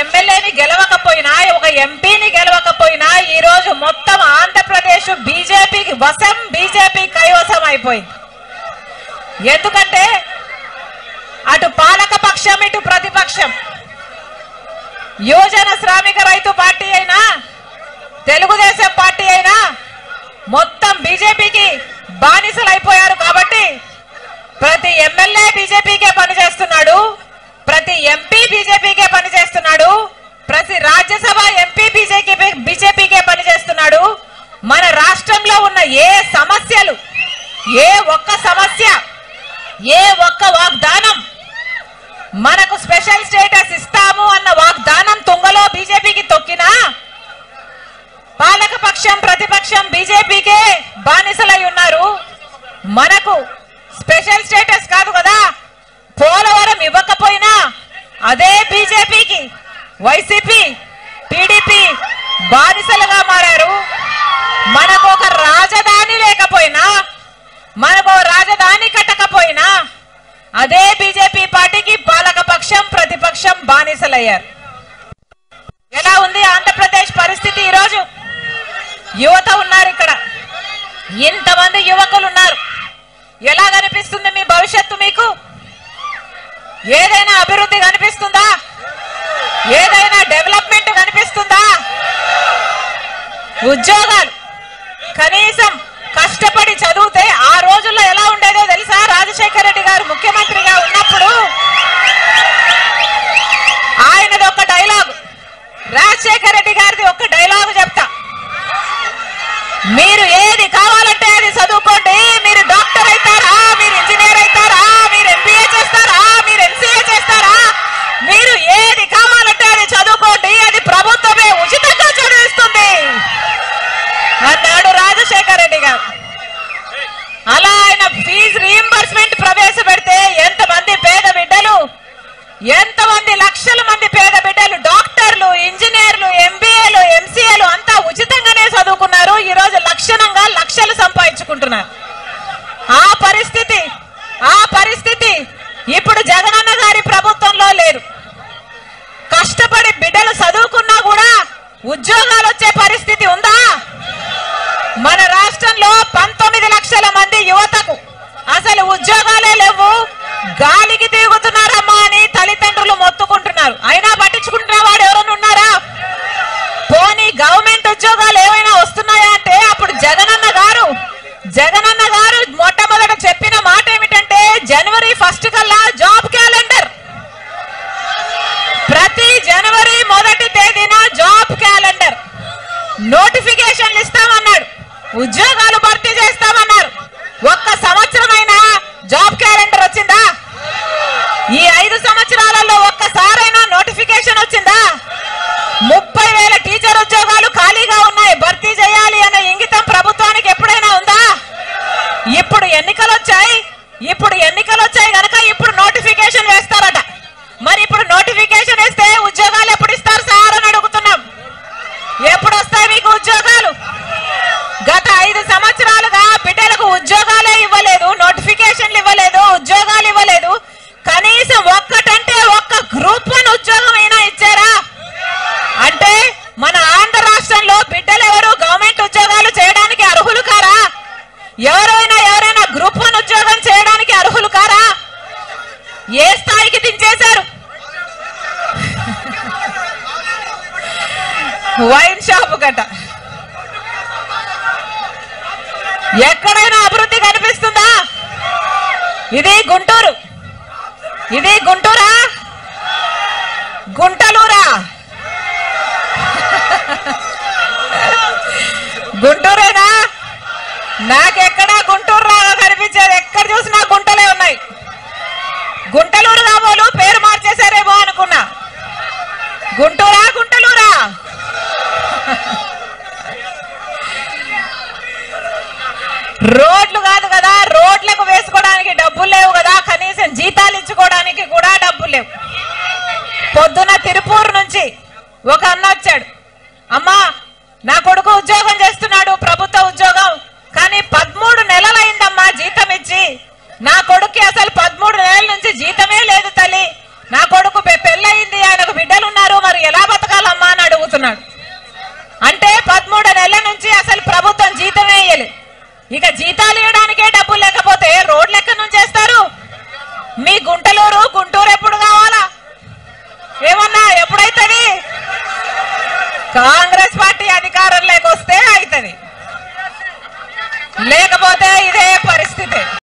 ఎమ్మెల్యేని గెలవకపోయినా ఒక ఎంపీని గెలవకపోయినా ఈ రోజు మొత్తం ఆంధ్రప్రదేశ్ బీజేపీకి వశం బీజేపీ కైవసం అయిపోయింది ఎందుకంటే అటు పాలక పక్షం ఇటు ప్రతిపక్షం యువజన శ్రామిక రైతు పార్టీ అయినా తెలుగుదేశం పార్టీ అయినా మొత్తం బీజేపీకి బానిసలు అయిపోయారు కాబట్టి ప్రతి ఎమ్మెల్యే బీజేపీకే పనిచేస్తున్నాడు ప్రతి ఎంపీ బీజేపీకే పనిచేస్తున్నాడు ప్రతి రాజ్యసభ ఎంపీ బీజేపీ బీజేపీకే పనిచేస్తున్నాడు మన రాష్ట్రంలో ఉన్న ఏ సమస్యలు ఏ ఒక్క సమస్య ఏ ఒక్క వాగ్దానం మనకు స్పెషల్ స్టేటస్ ఇస్తాము అన్న వాగ్దానం తుంగలో బీజేపీకి తొక్కినా పాలక పక్షం ప్రతిపక్షం బీజేపీకే బానిసలై ఉన్నారు మనకు స్పెషల్ స్టేటస్ కాదు కదా పోలవరం ఇవ్వకపోయినా అదే బీజేపీకి వైసీపీ టీడీపీ బానిసలుగా మారారు మనకు ఒక రాజధాని లేకపోయినా మనకు ఓ రాజధాని కట్టకపోయినా అదే బీజేపీ పార్టీకి పాలక పక్షం ప్రతిపక్షం బానిసలయ్యారు ఎలా ఉంది ఆంధ్రప్రదేశ్ పరిస్థితి ఈరోజు యువత ఉన్నారు ఇక్కడ ఇంతమంది యువకులు ఉన్నారు ఎలా కనిపిస్తుంది మీ భవిష్యత్తు మీకు ఏదైనా అభివృద్ధి కనిపిస్తుందా ఏదైనా డెవలప్మెంట్ కనిపిస్తుందా ఉద్యోగాలు కనీసం కష్టపడి చదివితే ఆ రోజుల్లో ఎలా ఉండేదో తెలుసా రాజశేఖర రెడ్డి గారు ముఖ్యమంత్రిగా ఉన్నప్పుడు ఆయనది ఒక డైలాగ్ రాజశేఖర రెడ్డి గారిది ఒక డైలాగ్ చెప్తా మీరు ఏది కావాలంటే అది చదువుకోండి మీరు డాక్టర్ అవుతారా మీరు ఇంజనీర్ అవుతారా మీరు ఎంబీఏ చేస్తారా మీరు ఎంసీఏ చేస్తారా మీరు ఏది కావాలంటే అది చదువుకోండి అది ప్రభుత్వమే ఉచితంగా చదివిస్తుంది అన్నాడు రాజశేఖర రెడ్డి గారు అలా ఆయన ఫీజు రీఎంబర్స్మెంట్ ప్రవేశపెడితే ఎంతమంది పేద బిడ్డలు ఎంతమంది లక్షల మంది పేద బిడ్డలు డాక్టర్లు ఇంజనీర్లు ఎంబీఏలు ఎంసీఏలు అంతా ఉచితంగానే చదువుకున్నారు ఈ రోజు లక్షణంగా లక్షలు సంపాదించుకుంటున్నారు ఆ పరిస్థితి ఆ పరిస్థితి ఇప్పుడు జగనన్న గారి ప్రభుత్వంలో లేదు కష్టపడి బిడ్డలు చదువుకున్నా కూడా ఉద్యోగాలు వచ్చే పరిస్థితి ఉందా మన రాష్ట్రంలో పంతొమ్మిది లక్షల మంది యువతకు అసలు ఉద్యోగాలే లేవు గాలికి తిరుగుతున్నారమ్మా అని తల్లిదండ్రులు మొత్తుకుంటున్నారు అయినా పట్టించుకుంటున్న వాడు ఎవరైనా ఉన్నారా పోనీ గవర్నమెంట్ ఉద్యోగాలు ఏమైనా వస్తున్నాయా అంటే అప్పుడు జగనన్న గారు జగనన్న గారు మొట్టమొదట చెప్పిన మాట ఏమిటంటే జనవరి ఫస్ట్ కల్లా జాబ్ క్యాలెండర్ ప్రతి జనవరి మొదటి తేదీన జాబ్ క్యాలెండర్ నోటిఫికేషన్లు ఇస్తామన్నాడు ఉద్యోగాలు భర్తీ చేస్తామన్నారు ఒక్క సంవత్సరమైనా జాబ్ క్యాలెండర్ వచ్చిందా ఈ ఐదు సంవత్సరాలలో ఒక్కసారైనా నోటిఫికేషన్ వచ్చిందా ముప్పై వేల టీచర్ ఉద్యోగాలు ఖాళీగా ఉన్నాయి భర్తీ చేయాలి అనే ఇంగితం ప్రభుత్వానికి ఎప్పుడైనా ఉందా ఇప్పుడు ఎన్నికలు వచ్చాయి ఇప్పుడు ఎన్నికలు వచ్చాయి గనక ఇప్పుడు నోటిఫికేషన్ వేస్తారట మరి ఇప్పుడు నోటిఫికేషన్ వేస్తే ఉద్యోగాలు ఎప్పుడు ఇస్తారు సార్ అని అడుగుతున్నాం ఎప్పుడు వస్తాయి మీకు ఉద్యోగాలు గత ఐదు సంవత్సరాలుగా బిడ్డలకు ఉద్యోగాలే ఇవ్వలేదు నోటిఫికేషన్లు ఇవ్వలేదు ఉద్యోగాలు ఇవ్వలేదు కనీసం ఒక్కటంటే ఒక్క గ్రూప్ వన్ ఉద్యోగం అయినా ఇచ్చారా అంటే మన ఆంధ్ర రాష్ట్రంలో బిడ్డలు ఎవరు గవర్నమెంట్ ఉద్యోగాలు చేయడానికి అర్హులు కారా ఎవరైనా ఎవరైనా గ్రూప్ వన్ ఉద్యోగం చేయడానికి అర్హులు కారా ఏ స్థాయికి దించేశారు వైన్ షాప్ గట ఎక్కడైనా అభివృద్ధి కనిపిస్తుందా ఇది గుంటూరు ఇది గుంటూరా గుంటలూరా గుంటూరేనా నాకెక్కడా గుంటూరు రాగా కనిపించేది ఎక్కడ చూసినా గుంటలే ఉన్నాయి గుంటలూరు కాబోలు పేరు మార్చేశారేమో అనుకున్నా గుంటూరా గుంటలూరా రోడ్లు కాదు కదా రోడ్లకు వేసుకోవడానికి డబ్బులు లేవు కదా కనీసం జీతాలు ఇచ్చుకోవడానికి కూడా డబ్బులు లేవు పొద్దున తిరుపూరు నుంచి ఒక అన్న వచ్చాడు అమ్మా నా కొడుకు ఉద్యోగం చేస్తున్నాడు ప్రభుత్వ ఉద్యోగం కానీ పదమూడు నెలలైందమ్మా జీతం ఇచ్చి నా కొడుక్కి అసలు పదమూడు నెలల నుంచి జీతమే లేదు తల్లి నా కొడుకు పె- పెళ్ళయింది ఆయనకు బిడ్డలు ఉన్నారు మరి ఎలా చేస్తున్నాడు అంటే పదమూడు నెలల నుంచి అసలు ప్రభుత్వం జీతం వేయలేదు ఇక జీతాలు ఇవ్వడానికే డబ్బులు లేకపోతే రోడ్లు ఎక్కడి నుంచి చేస్తారు మీ గుంటలూరు గుంటూరు ఎప్పుడు కావాలా ఏమన్నా ఎప్పుడైతుంది కాంగ్రెస్ పార్టీ అధికారంలోకి వస్తే అవుతుంది లేకపోతే ఇదే పరిస్థితి